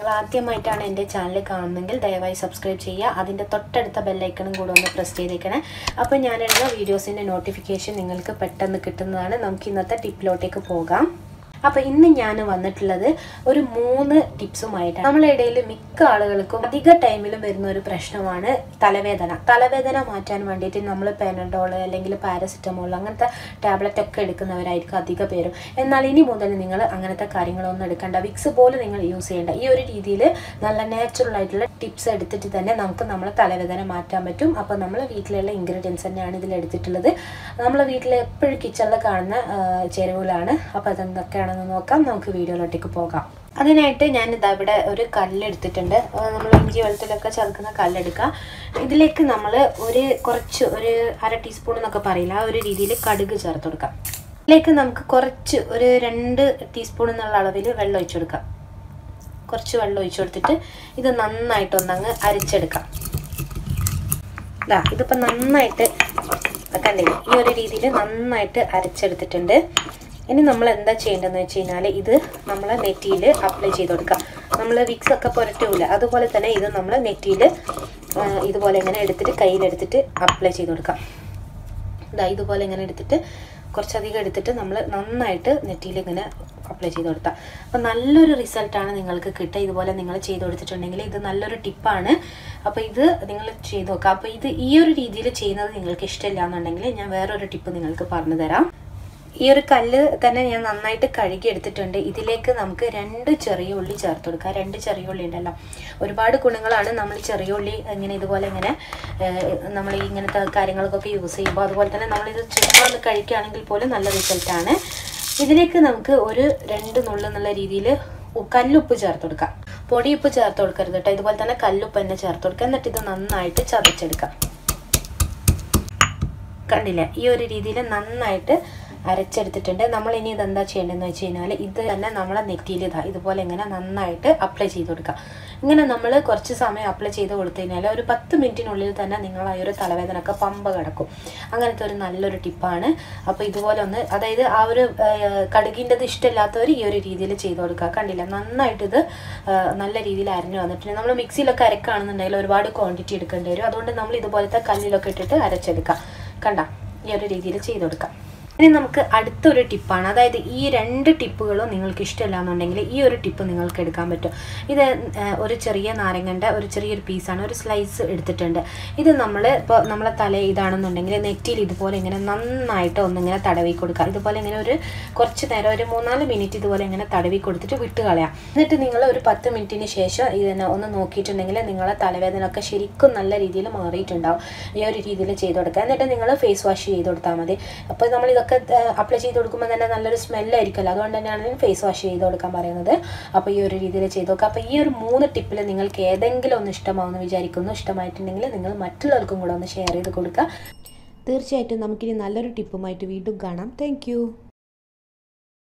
നിങ്ങൾ ആദ്യമായിട്ടാണ് എൻ്റെ ചാനൽ കാണുന്നതെങ്കിൽ ദയവായി സബ്സ്ക്രൈബ് ചെയ്യുക അതിൻ്റെ തൊട്ടടുത്ത ബെല്ലൈക്കണും കൂടെ ഒന്ന് പ്രസ് ചെയ്തേക്കണേ അപ്പോൾ ഞാനിടുന്ന വീഡിയോസിൻ്റെ നോട്ടിഫിക്കേഷൻ നിങ്ങൾക്ക് പെട്ടെന്ന് കിട്ടുന്നതാണ് നമുക്ക് ഇന്നത്തെ ടിപ്പിലോട്ടേക്ക് പോകാം അപ്പോൾ ഇന്ന് ഞാൻ വന്നിട്ടുള്ളത് ഒരു മൂന്ന് ടിപ്സുമായിട്ടാണ് നമ്മളെ ഇടയിൽ മിക്ക ആളുകൾക്കും അധിക ടൈമിലും വരുന്ന ഒരു പ്രശ്നമാണ് തലവേദന തലവേദന മാറ്റാൻ വേണ്ടിയിട്ട് നമ്മൾ പെനഡോൾ അല്ലെങ്കിൽ പാരസിറ്റമോൾ അങ്ങനത്തെ ടാബ്ലറ്റ് ഒക്കെ എടുക്കുന്നവരായിരിക്കും അധിക പേരും എന്നാൽ ഇനി മുതൽ നിങ്ങൾ അങ്ങനത്തെ കാര്യങ്ങളൊന്നും എടുക്കേണ്ട വിക്സ് പോലും നിങ്ങൾ യൂസ് ചെയ്യേണ്ട ഈ ഒരു രീതിയിൽ നല്ല നാച്ചുറൽ ആയിട്ടുള്ള ടിപ്സ് എടുത്തിട്ട് തന്നെ നമുക്ക് നമ്മളെ തലവേദന മാറ്റാൻ പറ്റും അപ്പോൾ നമ്മൾ വീട്ടിലുള്ള ഇൻഗ്രീഡിയൻസ് തന്നെയാണ് ഇതിൽ എടുത്തിട്ടുള്ളത് നമ്മൾ വീട്ടിൽ എപ്പോഴും കിച്ചണിൽ കാണുന്ന ആ, ചേരുവകളാണ് അപ്പോൾ അതെന്തൊക്കെയാണെന്ന് നോക്കാം നമുക്ക് വീഡിയോയിലോട്ടേക്ക് പോകാം അതിനായിട്ട് ഞാൻ ഇതാ ഇവിടെ ഒരു കല്ലെടുത്തിട്ടുണ്ട് നമ്മൾ ഇഞ്ചി വെളുത്തുള്ളൊക്കെ ചേർക്കുന്ന കല്ലെടുക്കുക ഇതിലേക്ക് നമ്മൾ ഒരു കുറച്ച് ഒരു അര ടീസ്പൂൺ എന്നൊക്കെ പറയില്ല ആ ഒരു രീതിയിൽ കടുക് ചേർത്ത് കൊടുക്കാം ഇതിലേക്ക് നമുക്ക് കുറച്ച് ഒരു രണ്ട് ടീസ്പൂൺ എന്നുള്ള അളവിൽ വെള്ളം ഒഴിച്ചു കൊടുക്കാം കുറച്ച് വെള്ളം ഒഴിച്ചു കൊടുത്തിട്ട് ഇത് നന്നായിട്ടൊന്നങ്ങ് അരച്ചെടുക്കാം ഇതാ ഇതിപ്പോൾ നന്നായിട്ട് കണ്ടില്ലേ ഈ ഒരു രീതിയിൽ നന്നായിട്ട് അരച്ചെടുത്തിട്ടുണ്ട് ഇനി നമ്മൾ എന്താ ചെയ്യേണ്ടതെന്ന് വെച്ച് കഴിഞ്ഞാൽ ഇത് നമ്മൾ നെറ്റിയിൽ അപ്ലൈ ചെയ്ത് കൊടുക്കുക നമ്മൾ വിക്സ് ഒക്കെ പുരട്ടൂല അതുപോലെ തന്നെ ഇത് നമ്മൾ നെറ്റിയിൽ ഇതുപോലെ ഇങ്ങനെ എടുത്തിട്ട് കയ്യിലെടുത്തിട്ട് അപ്ലൈ ചെയ്ത് കൊടുക്കാം ഇതാ ഇതുപോലെ ഇങ്ങനെ എടുത്തിട്ട് കുറച്ചധികം എടുത്തിട്ട് നമ്മൾ നന്നായിട്ട് നെറ്റിയിൽ ഇങ്ങനെ അപ്ലൈ ചെയ്ത് കൊടുത്താൽ അപ്പോൾ നല്ലൊരു റിസൾട്ടാണ് നിങ്ങൾക്ക് കിട്ടുക ഇതുപോലെ നിങ്ങൾ ചെയ്ത് കൊടുത്തിട്ടുണ്ടെങ്കിൽ ഇത് നല്ലൊരു ടിപ്പാണ് അപ്പോൾ ഇത് നിങ്ങൾ ചെയ്ത് നോക്കുക അപ്പോൾ ഇത് ഈ ഒരു രീതിയിൽ ചെയ്യുന്നത് നിങ്ങൾക്ക് ഇഷ്ടമില്ല എന്നുണ്ടെങ്കിൽ ഞാൻ വേറൊരു ടിപ്പ് നിങ്ങൾക്ക് പറഞ്ഞു തരാം ഈ ഒരു കല്ല് തന്നെ ഞാൻ നന്നായിട്ട് കഴുകി എടുത്തിട്ടുണ്ട് ഇതിലേക്ക് നമുക്ക് രണ്ട് ചെറിയ ഉള്ളി ചേർത്ത് കൊടുക്കുക രണ്ട് ചെറിയ ഉള്ളി ഉണ്ടല്ലോ ഒരുപാട് ഗുണങ്ങളാണ് നമ്മൾ ചെറിയ ഉള്ളി ഇങ്ങനെ ഇതുപോലെ ഇങ്ങനെ നമ്മൾ ഇങ്ങനത്തെ കാര്യങ്ങൾക്കൊക്കെ യൂസ് ചെയ്യുമ്പോൾ അതുപോലെ തന്നെ നമ്മളിത് ചുമ്മാ ഒന്ന് കഴിക്കുകയാണെങ്കിൽ പോലും നല്ല റിസൾട്ടാണ് ഇതിലേക്ക് നമുക്ക് ഒരു രണ്ട് നുള്ളെന്നുള്ള രീതിയിൽ കല്ലുപ്പ് ചേർത്ത് കൊടുക്കാം പൊടിയുപ്പ് ചേർത്ത് കൊടുക്കരുത് കേട്ടോ ഇതുപോലെ തന്നെ കല്ലുപ്പ് തന്നെ ചേർത്ത് കൊടുക്കുക എന്നിട്ട് ഇത് നന്നായിട്ട് ചതച്ചെടുക്കാം കണ്ടില്ലേ ഈ ഒരു രീതിയിൽ നന്നായിട്ട് അരച്ചെടുത്തിട്ടുണ്ട് നമ്മൾ ഇനി ഇതെന്താ ചെയ്യേണ്ടതെന്ന് വെച്ച് കഴിഞ്ഞാൽ ഇത് തന്നെ നമ്മളെ നെറ്റിയിൽ ഇതാ ഇതുപോലെ ഇങ്ങനെ നന്നായിട്ട് അപ്ലൈ ചെയ്ത് കൊടുക്കുക ഇങ്ങനെ നമ്മൾ കുറച്ച് സമയം അപ്ലൈ ചെയ്ത് കൊടുത്തു കഴിഞ്ഞാൽ ഒരു പത്ത് മിനിറ്റിനുള്ളിൽ തന്നെ നിങ്ങൾ ആ ഒരു തലവേദന ഒക്കെ പമ്പ കിടക്കും അങ്ങനത്തെ ഒരു നല്ലൊരു ടിപ്പാണ് അപ്പോൾ ഇതുപോലെ ഒന്ന് അതായത് ആ ഒരു കടുകിൻ്റെത് ഇഷ്ടമില്ലാത്തവർ ഈ ഒരു രീതിയിൽ ചെയ്ത് കൊടുക്കുക കണ്ടില്ല നന്നായിട്ട് ഇത് ആ, നല്ല രീതിയിൽ അരഞ്ഞു വന്നിട്ടുണ്ട് നമ്മൾ മിക്സിയിലൊക്കെ അരക്കുകയാണെന്നുണ്ടെങ്കിൽ ഒരുപാട് ക്വാണ്ടിറ്റി എടുക്കേണ്ടി വരും അതുകൊണ്ട് നമ്മൾ ഇതുപോലത്തെ കല്ലിലൊക്കെ ഇട്ടിട്ട് അരച്ചെടുക്കാം കണ്ട ഈ ഒരു രീതിയിൽ ചെയ്ത് കൊടുക്കാം ഇനി നമുക്ക് അടുത്തൊരു ടിപ്പാണ് അതായത് ഈ രണ്ട് ടിപ്പുകളും നിങ്ങൾക്ക് ഇഷ്ടമില്ല എന്നുണ്ടെങ്കിൽ ഈ ഒരു ടിപ്പ് നിങ്ങൾക്ക് എടുക്കാൻ പറ്റും ഇത് ആ, ഒരു ചെറിയ നാരങ്ങൻ്റെ ഒരു ചെറിയൊരു പീസാണ് ഒരു സ്ലൈസ് എടുത്തിട്ടുണ്ട് ഇത് നമ്മൾ ഇപ്പോൾ നമ്മളെ തല ഇതാണെന്നുണ്ടെങ്കിൽ നെറ്റിയിൽ ഇതുപോലെ ഇങ്ങനെ നന്നായിട്ട് ഒന്നിങ്ങനെ തടവി കൊടുക്കുക ഇതുപോലെ ഇങ്ങനെ ഒരു കുറച്ച് നേരം ഒരു മൂന്നാല് മിനിറ്റ് ഇതുപോലെ ഇങ്ങനെ തടവി കൊടുത്തിട്ട് വിട്ട് കളയാം എന്നിട്ട് നിങ്ങൾ ഒരു പത്ത് മിനിറ്റിന് ശേഷം ഇതിനെ ഒന്ന് നോക്കിയിട്ടുണ്ടെങ്കിൽ നിങ്ങളെ തലവേദന ഒക്കെ ശരിക്കും നല്ല രീതിയിൽ മാറിയിട്ടുണ്ടാവും ഈ ഒരു രീതിയിൽ ചെയ്ത് കൊടുക്കുക എന്നിട്ട് നിങ്ങൾ ഫേസ് വാഷ് ചെയ്ത് കൊടുത്താൽ മതി അപ്പോൾ നമ്മൾ ഇതൊക്കെ അപ്ലൈ ചെയ്ത് കൊടുക്കുമ്പോൾ തന്നെ നല്ലൊരു സ്മെല്ലായിരിക്കുമല്ലോ അതുകൊണ്ട് തന്നെയാണ് ഫേസ് വാഷ് ചെയ്ത് കൊടുക്കാൻ പറയുന്നത് അപ്പോൾ ഈ ഒരു രീതിയിൽ ചെയ്ത് നോക്കുക അപ്പോൾ ഈ ഒരു മൂന്ന് ടിപ്പിൽ നിങ്ങൾക്ക് ഏതെങ്കിലും ഒന്ന് ഇഷ്ടമാവുമെന്ന് വിചാരിക്കുന്നു ഇഷ്ടമായിട്ടുണ്ടെങ്കിൽ നിങ്ങൾ മറ്റുള്ളവർക്കും കൂടെ ഒന്ന് ഷെയർ ചെയ്ത് കൊടുക്കുക തീർച്ചയായിട്ടും നമുക്കിനി നല്ലൊരു ടിപ്പുമായിട്ട് വീണ്ടും കാണാം താങ്ക്